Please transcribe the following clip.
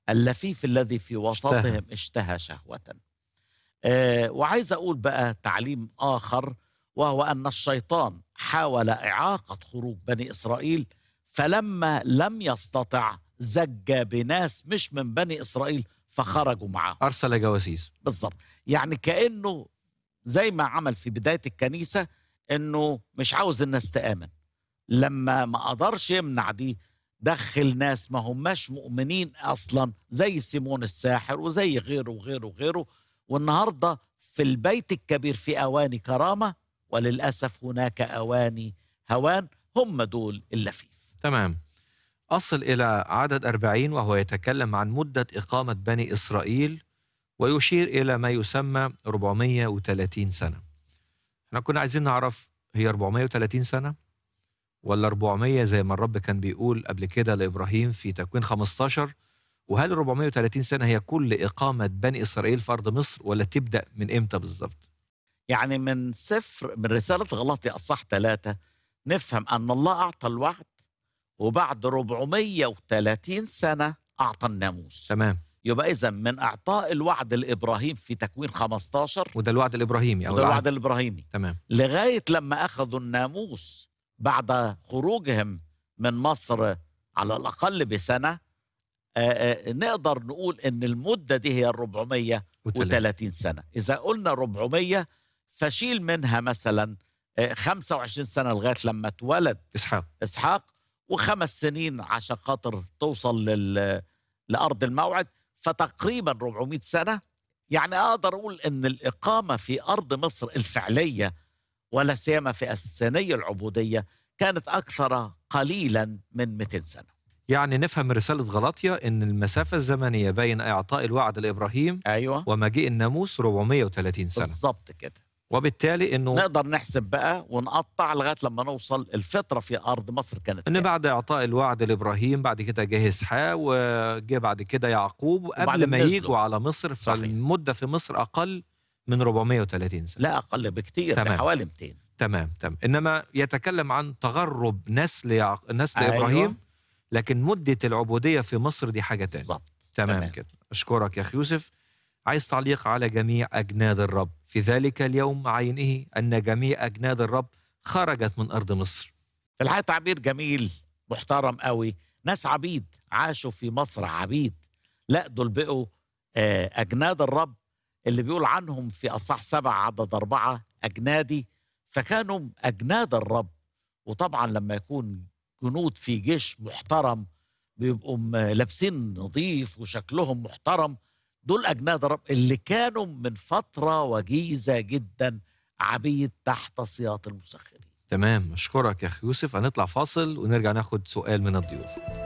اللفيف الذي في وسطهم اشتهى شهوة آه وعايز أقول بقى تعليم آخر وهو أن الشيطان حاول إعاقة خروج بني إسرائيل فلما لم يستطع زج بناس مش من بني إسرائيل فخرجوا معه أرسل جواسيس بالظبط يعني كأنه زي ما عمل في بداية الكنيسة أنه مش عاوز الناس تآمن لما ما قدرش يمنع دي دخل ناس ما هماش مؤمنين أصلا زي سيمون الساحر وزي غيره وغيره وغيره والنهاردة في البيت الكبير في أواني كرامة وللأسف هناك أواني هوان هم دول اللفيف تمام أصل إلى عدد أربعين وهو يتكلم عن مدة إقامة بني إسرائيل ويشير إلى ما يسمى 430 سنة احنا كنا عايزين نعرف هي 430 سنة ولا 400 زي ما الرب كان بيقول قبل كده لإبراهيم في تكوين 15 وهل 430 سنة هي كل إقامة بني إسرائيل في أرض مصر ولا تبدأ من إمتى بالظبط؟ يعني من سفر من رسالة غلطي أصح ثلاثة نفهم أن الله أعطى الوعد وبعد 430 سنة أعطى الناموس تمام يبقى إذا من إعطاء الوعد لإبراهيم في تكوين 15 وده الوعد الإبراهيمي أو وده الوعد العهد. الإبراهيمي تمام لغاية لما أخذوا الناموس بعد خروجهم من مصر على الأقل بسنة آه، آه، نقدر نقول إن المدة دي هي 430 سنة إذا قلنا 400 فشيل منها مثلا آه، 25 سنة لغاية لما اتولد إسحاق إسحاق وخمس سنين عشان خاطر توصل لل... لأرض الموعد فتقريبا 400 سنة يعني أقدر أقول إن الإقامة في أرض مصر الفعلية ولا سيما في السنية العبودية كانت أكثر قليلا من 200 سنة يعني نفهم من رسالة غلاطيا أن المسافة الزمنية بين إعطاء الوعد لإبراهيم أيوة ومجيء الناموس 430 سنة بالظبط كده وبالتالي أنه نقدر نحسب بقى ونقطع لغاية لما نوصل الفطرة في أرض مصر كانت ان كام؟ بعد اعطاء الوعد لابراهيم بعد كده جه اسحاق وجه بعد كده يعقوب قبل وبعدين ما نزلوا. يجوا على مصر صحيح. فالمده في مصر اقل من 430 سنه لا أقل بكتير ده تمام. حوالي 200 تمام تمام انما يتكلم عن تغرب نسل يعق... نسل أيوة. ابراهيم لكن مده العبوديه في مصر دي حاجه تانية بالظبط تمام, تمام. كده اشكرك يا اخي يوسف عايز تعليق على جميع اجناد الرب في ذلك اليوم عينه ان جميع اجناد الرب خرجت من ارض مصر في الحقيقة تعبير جميل محترم قوي ناس عبيد عاشوا في مصر عبيد لا دول بقوا آه، أجناد الرب اللي بيقول عنهم في أصح سبع عدد أربعة أجنادي فكانوا أجناد الرب وطبعا لما يكون جنود في جيش محترم بيبقوا م- لابسين نظيف وشكلهم محترم دول أجناد الرب اللي كانوا من فترة وجيزة جدا عبيد تحت سياط المسخرين تمام اشكرك يا اخي يوسف هنطلع فاصل ونرجع ناخد سؤال من الضيوف